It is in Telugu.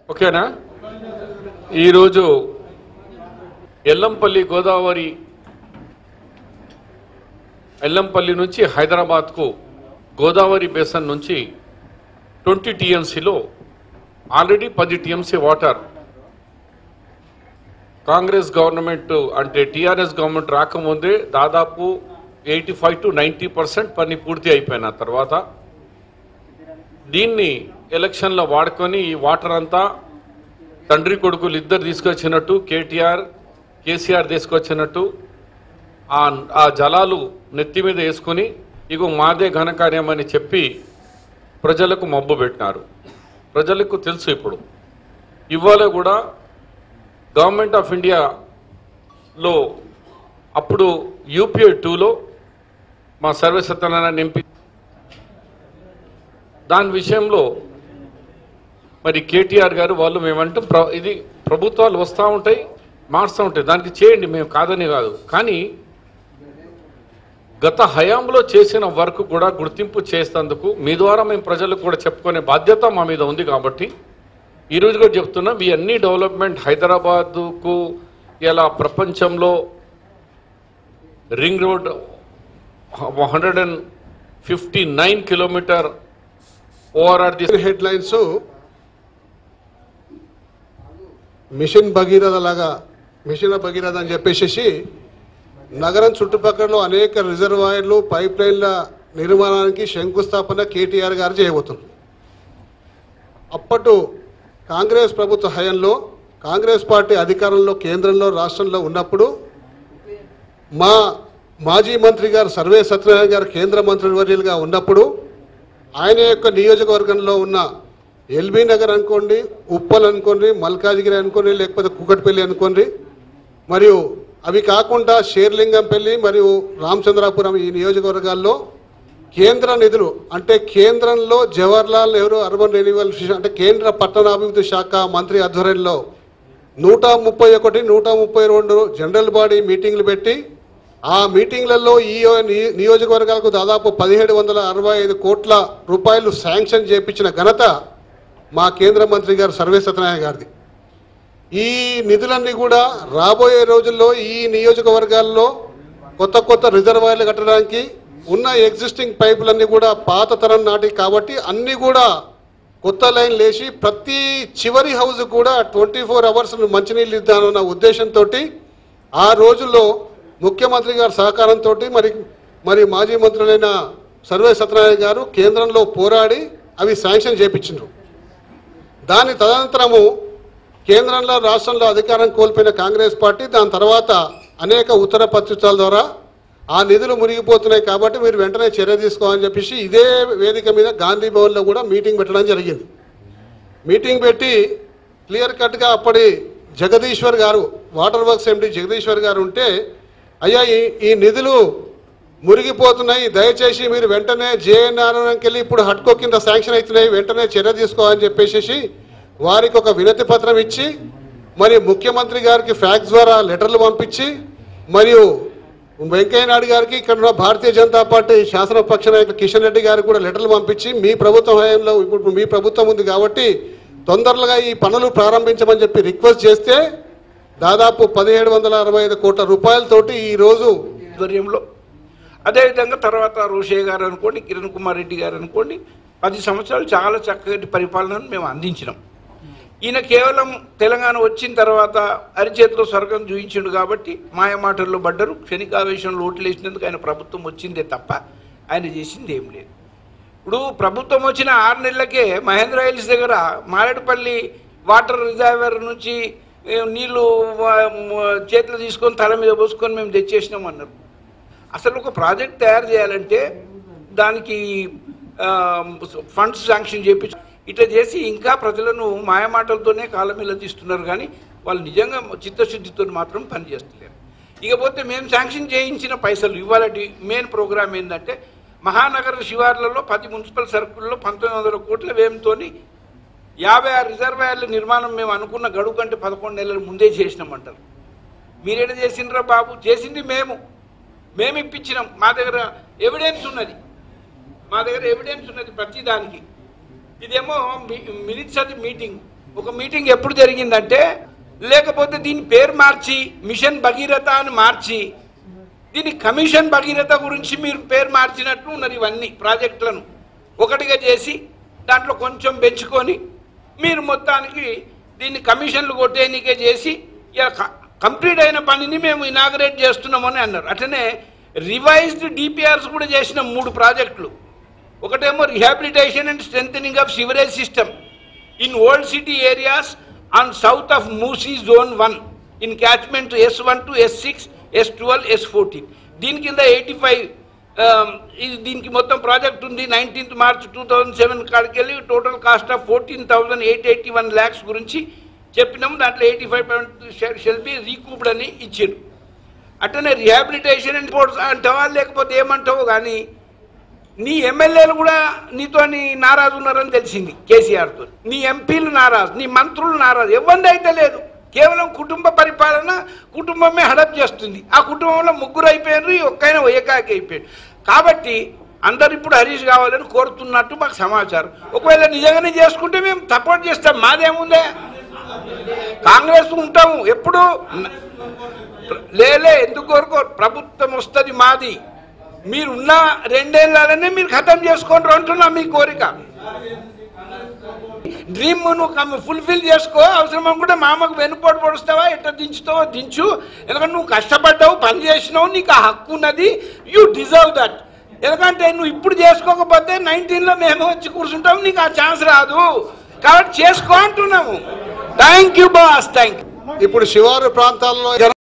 ఓకేనా ఈరోజు ఎల్లంపల్లి గోదావరి ఎల్లంపల్లి నుంచి హైదరాబాద్కు గోదావరి బేసన్ నుంచి ట్వంటీ టీఎంసీలో ఆల్రెడీ పది టీఎంసీ వాటర్ కాంగ్రెస్ గవర్నమెంట్ అంటే టీఆర్ఎస్ గవర్నమెంట్ రాకముందే దాదాపు eighty five to ninety percent పని పూర్తి అయిపోయిన తర్వాత దీన్ని ఎలక్షన్లో వాడుకొని ఈ వాటర్ అంతా తండ్రి కొడుకులు ఇద్దరు తీసుకొచ్చినట్టు కేటీఆర్ కేసీఆర్ తీసుకొచ్చినట్టు ఆ ఆ జలాలు నెత్తి మీద వేసుకొని ఇగో మాదే ఘనకార్యం అని చెప్పి ప్రజలకు మబ్బు పెట్టినారు ప్రజలకు తెలుసు ఇప్పుడు ఇవాళ కూడా గవర్నమెంట్ ఆఫ్ ఇండియాలో అప్పుడు యూపీఐ టూలో మా సర్వే సత్యనారాయణ ఎంపీ దాని విషయంలో మరి కేటీఆర్ గారు వాళ్ళు మేమంటాం ప్ర ఇది ప్రభుత్వాలు వస్తూ ఉంటాయి మారుస్తూ ఉంటాయి దానికి చేయండి మేము కాదని కాదు కానీ గత హయాంలో చేసిన వర్క్ కూడా గుర్తింపు చేసేందుకు మీ ద్వారా మేము ప్రజలకు కూడా చెప్పుకునే బాధ్యత మా మీద ఉంది కాబట్టి ఈరోజు కూడా చెప్తున్నాం ఈ అన్ని డెవలప్మెంట్ హైదరాబాదుకు ఇలా ప్రపంచంలో ring road hundred and fifty nine kilometre ORR the headlines mission Bhagiratha లాగా మిషన్ భగీరథ అని చెప్పేసి నగరం చుట్టుపక్కల అనేక రిజర్వాయర్లు పైప్ లైన్ల నిర్మాణానికి శంకుస్థాపన కేటీఆర్ గారు చేయబోతున్నారు అప్పటి కాంగ్రెస్ ప్రభుత్వ హయాంలో కాంగ్రెస్ పార్టీ అధికారంలో కేంద్రంలో రాష్ట్రంలో ఉన్నప్పుడు మా మాజీ మంత్రి గారు సర్వే సత్యనారాయణ గారు కేంద్ర మంత్రివర్యులుగా ఉన్నప్పుడు ఆయన యొక్క నియోజకవర్గంలో ఉన్న ఎల్బీ నగర్ అనుకోండి ఉప్పల్ అనుకోండి మల్కాజిగిరి అనుకోండి లేకపోతే కుకట్పల్లి అనుకోండి మరియు అవి కాకుండా షేర్లింగంపల్లి మరియు రామచంద్రాపురం ఈ నియోజకవర్గాల్లో కేంద్ర నిధులు అంటే కేంద్రంలో Jawaharlal Nehru urban renewal mission అంటే కేంద్ర పట్టణాభివృద్ధి శాఖ మంత్రి ఆధ్వర్యంలో నూట ముప్పై ఒకటి నూట ముప్పై రెండు జనరల్ బాడీ మీటింగ్లు పెట్టి ఆ మీటింగ్లలో ఈ నియ- నియోజకవర్గాలకు దాదాపు పదిహేడు వందల అరవై ఐదు కోట్ల రూపాయలు శాంక్షన్ చేపించిన ఘనత మా కేంద్ర మంత్రి గారు సర్వే సత్యనారాయణ గారిది ఈ నిధులన్నీ కూడా రాబోయే రోజుల్లో ఈ నియోజకవర్గాల్లో కొత్త కొత్త రిజర్వాయర్లు కట్టడానికి ఉన్న ఎగ్జిస్టింగ్ పైపులన్నీ కూడా పాత తరం నాటి కాబట్టి అన్నీ కూడా కొత్త లైన్ లేచి ప్రతి చివరి హౌస్ కూడా ట్వంటీ ఫోర్ అవర్స్ మంచినీళ్ళు ఇద్దామన్న ఉద్దేశంతో ఆ రోజుల్లో ముఖ్యమంత్రి గారి సహకారంతో మరి మరి మాజీ మంత్రులైన సర్వే సత్యనారాయణ గారు కేంద్రంలో పోరాడి అవి శాంక్షన్ చేపించారు దాని తదనంతరము కేంద్రంలో రాష్ట్రంలో అధికారం కోల్పోయిన కాంగ్రెస్ పార్టీ దాని తర్వాత అనేక ఉత్తర పత్రికల ద్వారా ఆ నిధులు మునిగిపోతున్నాయి కాబట్టి మీరు వెంటనే చర్య తీసుకోవాలని చెప్పేసి ఇదే వేదిక మీద గాంధీ భవన్లో కూడా మీటింగ్ పెట్టడం జరిగింది మీటింగ్ పెట్టి క్లియర్ కట్గా అప్పటి జగదీశ్వర్ గారు వాటర్ వర్క్స్ ఎండి జగదీశ్వర్ గారు ఉంటే అయ్యా ఈ ఈ నిధులు మురిగిపోతున్నాయి దయచేసి మీరు వెంటనే జేఎన్ఆర్కి వెళ్ళి ఇప్పుడు హట్కో కింద శాంక్షన్ అవుతున్నాయి వెంటనే చర్య తీసుకోవాలని చెప్పేసి వారికి ఒక వినతి పత్రం ఇచ్చి మరి ముఖ్యమంత్రి గారికి ఫ్యాక్స్ ద్వారా లెటర్లు పంపించి మరియు వెంకయ్య నాయుడు గారికి ఇక్కడ ఉన్న భారతీయ జనతా పార్టీ శాసనపక్ష నాయకులు కిషన్ రెడ్డి గారికి కూడా లెటర్లు పంపించి మీ ప్రభుత్వ హయాంలో ఇప్పుడు మీ ప్రభుత్వం ఉంది కాబట్టి తొందరగా ఈ పనులు ప్రారంభించమని చెప్పి రిక్వెస్ట్ చేస్తే దాదాపు పదిహేడు వందల అరవై ఐదు కోట్ల రూపాయలతోటి ఈరోజు ఆధ్వర్యంలో అదేవిధంగా తర్వాత రోషయ్య గారు అనుకోండి కిరణ్ కుమార్ రెడ్డి గారు అనుకోండి పది సంవత్సరాలు చాలా చక్కటి పరిపాలనను మేము అందించినాం ఈయన కేవలం తెలంగాణ వచ్చిన తర్వాత అరిచేతిలో స్వర్గం చూయించిండు కాబట్టి మాయ మాటల్లో పడ్డరు క్షణికావేశంలో ఓట్లు వేసినందుకు ఆయన ప్రభుత్వం వచ్చిందే తప్ప ఆయన చేసింది ఏం లేదు ఇప్పుడు ప్రభుత్వం వచ్చిన ఆరు నెలలకే మహేంద్ర హిల్స్ దగ్గర మారేడుపల్లి వాటర్ రిజర్వర్ నుంచి ఏ, నీళ్లు వా- మ- చేతిలో తీసుకొని తల మీద పోసుకొని మేము తెచ్చేసినాం అన్నారు అసలు ఒక ప్రాజెక్ట్ తయారు చేయాలంటే దానికి ఫండ్స్ శాంక్షన్ చేపించి ఇట్లా చేసి ఇంకా ప్రజలను మాయమాటలతోనే కాలం మీద తీస్తున్నారు కానీ వాళ్ళు నిజంగా చిత్తశుద్ధితో మాత్రం పనిచేస్తలేరు ఇకపోతే మేము శాంక్షన్ చేయించిన పైసలు ఇవాళ మెయిన్ ప్రోగ్రామ్ ఏంటంటే మహానగర శివార్లలో పది మున్సిపల్ సర్కిల్లో పంతొమ్మిది వందల కోట్ల వ్యయంతోని యాభై ఆరు రిజర్వాయర్ల నిర్మాణం మేము అనుకున్న గడువు కంటే పదకొండు నెలల ముందే చేసినామంటారు మీరేడ చేసిండ్రా బాబు చేసింది మేము మేము ఇప్పించినాం మా దగ్గర ఎవిడెన్స్ ఉన్నది మా దగ్గర ఎవిడెన్స్ ఉన్నది ప్రతి దానికి ఇదేమో మినిట్స్ అది మీటింగ్ ఒక మీటింగ్ ఎప్పుడు జరిగిందంటే లేకపోతే దీని పేరు మార్చి మిషన్ భగీరథ అని మార్చి దీని కమిషన్ భగీరథ గురించి మీరు పేరు మార్చినట్టు ఉన్నది ఇవన్నీ ప్రాజెక్టులను ఒకటిగా చేసి దాంట్లో కొంచెం పెంచుకొని మీరు మొత్తానికి దీన్ని కమిషన్లు కొట్టేనికే చేసి ఇక క- కంప్లీట్ అయిన పనిని మేము ఇనాగరేట్ చేస్తున్నామని అన్నారు అట్లనే రివైజ్డ్ డిపిఆర్స్ కూడా చేసిన మూడు ప్రాజెక్టులు ఒకటేమో rehabilitation and strengthening of sewerage system in old city areas on south of Musi zone one in catchment S one to S six S twelve S fourteen దీని కింద ఎయిటీ ఫైవ్ దీనికి మొత్తం ప్రాజెక్ట్ ఉంది nineteenth March two thousand seven కాడికి వెళ్ళి total cost of fourteen thousand eight eighty one lakhs గురించి చెప్పినాము దాంట్లో eighty five point shall be recouped అని ఇచ్చారు అట్లనే రిహాబిలిటేషన్ అండ్ స్పోర్ట్స్ అంటావా లేకపోతే ఏమంటావో కానీ నీ ఎమ్మెల్యేలు కూడా నీతో నారాజు ఉన్నారని తెలిసింది కేసీఆర్తో నీ ఎంపీలు నారాజు నీ మంత్రులు నారాజు ఎవరిది అయితే లేదు కేవలం కుటుంబ పరిపాలన కుటుంబమే హడప్ చేస్తుంది ఆ కుటుంబంలో ముగ్గురు అయిపోయారు ఈ ఒక్కైనా ఏకాకి అయిపోయాడు కాబట్టి అందరు ఇప్పుడు హరీష్ కావాలని కోరుతున్నట్టు మాకు సమాచారం ఒకవేళ నిజంగానే చేసుకుంటే మేము సపోర్ట్ చేస్తాం మాదేముందే కాంగ్రెస్ ఉంటాము ఎప్పుడు లేలే ఎందుకు కోరుకో ప్రభుత్వం వస్తుంది మాది మీరున్న రెండేళ్లనే మీరు ఖతం చేసుకోండి అంటున్నా మీ కోరిక డ్రీమ్ నువ్వు ఫుల్ఫిల్ చేసుకో అవసరం కూడా మామకు వెనుపోటు పొడుస్తావా ఎట్లా దించుతావో దించు ఎందుకంటే నువ్వు కష్టపడ్డావు పని చేసినావు నీకు ఆ హక్కు ఉన్నది యూ డిజర్వ్ దట్ ఎందుకంటే నువ్వు ఇప్పుడు చేసుకోకపోతే నైన్టీన్లో మేము వచ్చి కూర్చుంటాం నీకు ఆ ఛాన్స్ రాదు కాబట్టి చేసుకో అంటున్నాము thank you boss thank you ఇప్పుడు శివారు ప్రాంతాల్లో